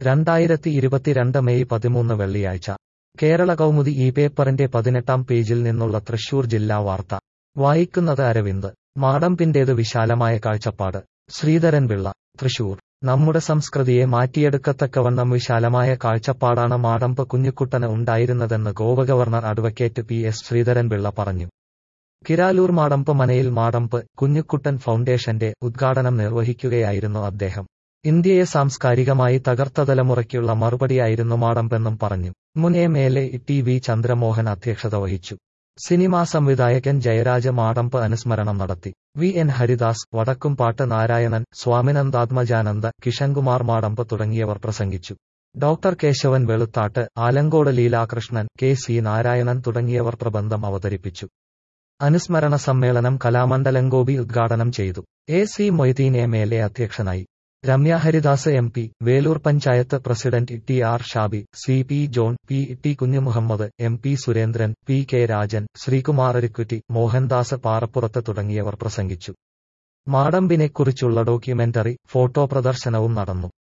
രണ്ടായിരത്തി ഇരുപത്തിരണ്ട് മെയ് പതിമൂന്ന് വെള്ളിയാഴ്ച കേരള കൗമുദി ഈ പേപ്പറിന്റെ പതിനെട്ടാം പേജിൽ നിന്നുള്ള തൃശൂർ ജില്ലാ വാർത്ത വായിക്കുന്നത് അരവിന്ദ് മാടമ്പിന്റേത് വിശാലമായ കാഴ്ചപ്പാട് ശ്രീധരൻ പിള്ള തൃശൂർ നമ്മുടെ സംസ്കൃതിയെ മാറ്റിയെടുക്കത്തക്കവണ്ണം വിശാലമായ കാഴ്ചപ്പാടാണ് മാടമ്പ് കുഞ്ഞിക്കുട്ടന് ഉണ്ടായിരുന്നതെന്ന് Goa governor advocate P S Sreedharan Pillai പറഞ്ഞു കിരാലൂർ മാടമ്പ് മനയിൽ മാടമ്പ് കുഞ്ഞിക്കുട്ടൻ ഫൗണ്ടേഷന്റെ ഉദ്ഘാടനം നിർവഹിക്കുകയായിരുന്നു അദ്ദേഹം ഇന്ത്യയെ സാംസ്കാരികമായി തകർത്ത തലമുറയ്ക്കുള്ള മറുപടിയായിരുന്നു മാടമ്പെന്നും പറഞ്ഞു മുൻ M L A T V Chandramohan അധ്യക്ഷത വഹിച്ചു സിനിമാ സംവിധായകൻ ജയരാജ മാടമ്പ് അനുസ്മരണം നടത്തി വി എൻ ഹരിദാസ് വടക്കുംപാട്ട് നാരായണൻ സ്വാമിനന്ദാത്മജാനന്ദ കിഷൻകുമാർ മാടമ്പ് തുടങ്ങിയവർ പ്രസംഗിച്ചു doctor Kesavan Veluthattu Alancode Leelakrishnan K C Narayanan തുടങ്ങിയവർ പ്രബന്ധം അവതരിപ്പിച്ചു അനുസ്മരണ സമ്മേളനം കലാമണ്ഡലം ഗോപി ഉദ്ഘാടനം ചെയ്തു A C Moideen M L A അധ്യക്ഷനായി Remya Haridas M P Veloor panchayat president T R Shabi C P John P T Kunjumuhammed M P Surendran P K Rajan Sreekumar Arikkutti Mohandas Parappurath തുടങ്ങിയവർ പ്രസംഗിച്ചു മാടമ്പിനെക്കുറിച്ചുള്ള ഡോക്യുമെന്ററി ഫോട്ടോ പ്രദർശനവും നടന്നു